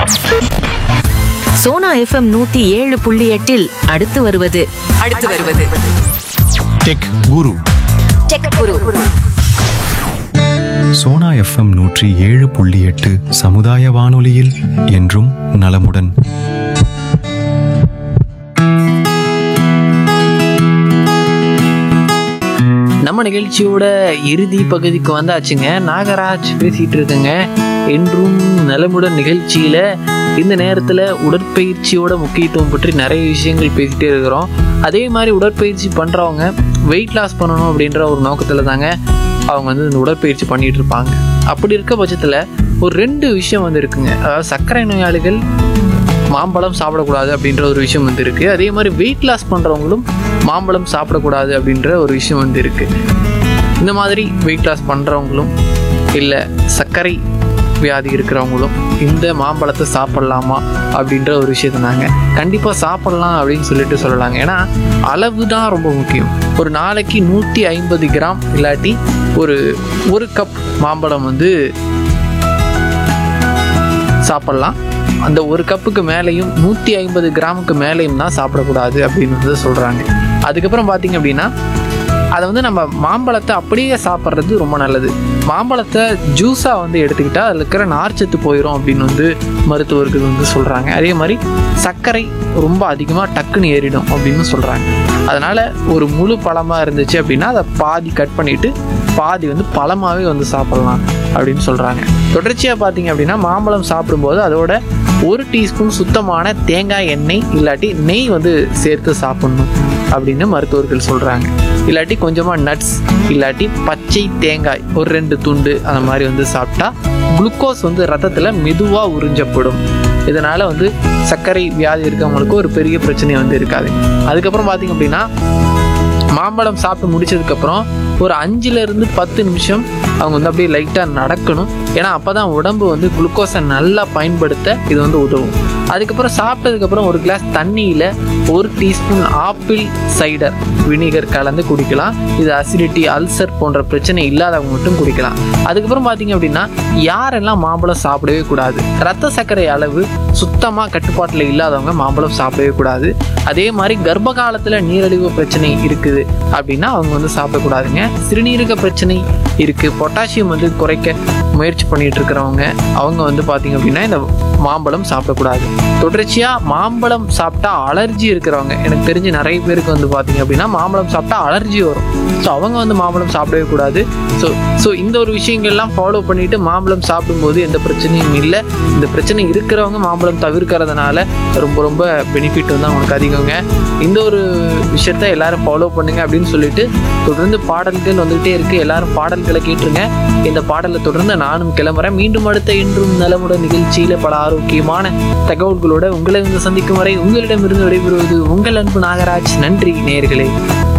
Sona FM நூத்தி ஏழு புள்ளி எட்டில் அடுத்து வருவது அடுத்து வருவது டெக் குரு சோனா எஃப்எம் நூற்றி ஏழு புள்ளி எட்டு சமுதாய வானொலியில் என்றும் நலமுடன் நம்ம நிகழ்ச்சியோட இறுதி பகுதிக்கு வந்தாச்சுங்க நாகராஜ் பேசிட்டு இருக்குங்க என்றும் நலமுடன் நிகழ்ச்சியில இந்த நேரத்தில் உடற்பயிற்சியோட முக்கியத்துவம் பற்றி நிறைய விஷயங்கள் பேசிட்டே இருக்கிறோம் அதே மாதிரி உடற்பயிற்சி பண்ணுறவங்க வெயிட் லாஸ் பண்ணணும் அப்படின்ற ஒரு நோக்கத்தில் தாங்க அவங்க வந்து இந்த உடற்பயிற்சி பண்ணிட்டு இருப்பாங்க அப்படி இருக்க பட்சத்தில் ஒரு ரெண்டு விஷயம் வந்து இருக்குங்க அதாவது சர்க்கரை நோயாளிகள் மாம்பழம் சாப்பிடக்கூடாது அப்படின்ற ஒரு விஷயம் வந்து இருக்கு அதே மாதிரி வெயிட் லாஸ் பண்ணுறவங்களும் மாம்பழம் சாப்பிடக்கூடாது அப்படின்ற ஒரு விஷயம் வந்து இருக்கு இந்த மாதிரி வெயிட் லாஸ் பண்ணுறவங்களும் இல்லை சர்க்கரை வியாதி இருக்கிறவங்களும் இந்த மாம்பழத்தை சாப்பிட்லாமா அப்படின்ற ஒரு விஷயத்த நாங்க கண்டிப்பாக சாப்பிட்லாம் அப்படின்னு சொல்லிட்டு சொல்லலாங்க ஏன்னா அளவு தான் ரொம்ப முக்கியம் ஒரு நாளைக்கு நூற்றி ஐம்பது கிராம் இல்லாட்டி ஒரு ஒரு கப் மாம்பழம் வந்து சாப்பிட்லாம் அந்த ஒரு கப்புக்கு மேலேயும் நூற்றி ஐம்பது கிராமுக்கு மேலேயும் தான் சாப்பிடக்கூடாது அப்படின்னு வந்து சொல்கிறாங்க அதுக்கப்புறம் பார்த்தீங்க அப்படின்னா அதை வந்து நம்ம மாம்பழத்தை அப்படியே சாப்பிட்றது ரொம்ப நல்லது மாம்பழத்தை ஜூஸாக வந்து எடுத்துக்கிட்டால் அதில் இருக்கிற நார்ச்சத்து போயிடும் அப்படின்னு வந்து மருத்துவர்கள் வந்து சொல்கிறாங்க அதே மாதிரி சர்க்கரை ரொம்ப அதிகமாக டக்குன்னு ஏறிடும் அப்படின்னு சொல்கிறாங்க அதனால் ஒரு முழு பழமாக இருந்துச்சு அப்படின்னா அதை பாதி கட் பண்ணிவிட்டு பாதி வந்து பழமாகவே வந்து சாப்பிட்லாம் அப்படின்னு சொல்கிறாங்க தொடர்ச்சியாக பார்த்தீங்க அப்படின்னா மாம்பழம் சாப்பிடும்போது அதோட ஒரு டீஸ்பூன் சுத்தமான தேங்காய் எண்ணெய் இல்லாட்டி நெய் வந்து சேர்த்து சாப்பிடணும் அப்படின்னு மருத்துவர்கள் சொல்கிறாங்க இல்லாட்டி கொஞ்சமாக நட்ஸ் இல்லாட்டி பச்சை தேங்காய் ஒரு ரெண்டு துண்டு அந்த மாதிரி வந்து சாப்பிட்டா குளுக்கோஸ் வந்து ரத்தத்தில் மெதுவாக உறிஞ்சப்படும் இதனால் வந்து சர்க்கரை வியாதி இருக்கவங்களுக்கு ஒரு பெரிய பிரச்சனை வந்து இருக்காது அதுக்கப்புறம் பார்த்தீங்க அப்படின்னா மாம்பழம் சாப்பிட்டு முடிச்சதுக்கப்புறம் ஒரு அஞ்சுலேருந்து பத்து நிமிஷம் அவங்க வந்து அப்படியே லைட்டாக நடக்கணும் ஏன்னா அப்போ தான் உடம்பு வந்து குளுக்கோஸை நல்லா பயன்படுத்த இது வந்து உதவும் அதுக்கப்புறம் சாப்பிட்டதுக்கப்புறம் ஒரு கிளாஸ் தண்ணியில் ஒரு டீஸ்பூன் ஆப்பிள் சைடர் வினிகர் கலந்து குடிக்கலாம் இது அசிடிட்டி அல்சர் போன்ற பிரச்சனை இல்லாதவங்க மட்டும் குடிக்கலாம் அதுக்கப்புறம் பார்த்தீங்க அப்படின்னா யாரெல்லாம் மாம்பழம் சாப்பிடவே கூடாது ரத்த சர்க்கரை அளவு சுத்தமாக கட்டுப்பாட்டில் இல்லாதவங்க மாம்பழம் சாப்பிடவே கூடாது அதே மாதிரி கர்ப்ப காலத்தில் நீரிழிவு பிரச்சனை இருக்குது அப்படின்னா அவங்க வந்து சாப்பிடக்கூடாதுங்க சிறுநீரக பிரச்சனை இருக்குது பொட்டாசியம் வந்து குறைக்க முயற்சி பண்ணிட்டு இருக்கிறவங்க அவங்க வந்து பார்த்தீங்க அப்படின்னா இந்த மாம்பழம் சாப்பிடக்கூடாது தொடர்ச்சியாக மாம்பழம் சாப்பிட்டா அலர்ஜி இருக்கிறவங்க எனக்கு தெரிஞ்சு நிறைய பேருக்கு வந்து பார்த்தீங்க அப்படின்னா மாம்பழம் சாப்பிட்டா அலர்ஜி வரும் ஸோ அவங்க வந்து மாம்பழம் சாப்பிடவே கூடாது ஸோ ஸோ இந்த ஒரு விஷயங்கள்லாம் ஃபாலோ பண்ணிட்டு மாம்பழம் சாப்பிடும்போது எந்த பிரச்சனையும் இல்லை இந்த பிரச்சனை இருக்கிறவங்க மாம்பழம் தவிர்க்கிறதுனால ரொம்ப ரொம்ப பெனிஃபிட் வந்து அவங்களுக்கு அதிகங்க இந்த ஒரு விஷயத்த எல்லாரும் ஃபாலோ பண்ணுங்க அப்படின்னு சொல்லிட்டு தொடர்ந்து பாடல்கள் வந்துகிட்டே இருக்கு எல்லாரும் பாடல்களை கேட்டுருங்க இந்த பாடலை தொடர்ந்து நானும் கிளம்புறேன் மீண்டும் அடுத்த இன்றும் நலமுடன் நிகழ்ச்சியில பல ஆரோக்கியமான தகவல்களோட உங்களை வந்து சந்திக்கும் வரை உங்களிடமிருந்து விடைபெறுவது உங்கள் அன்பு நாகராஜ் நன்றி நேயர்களே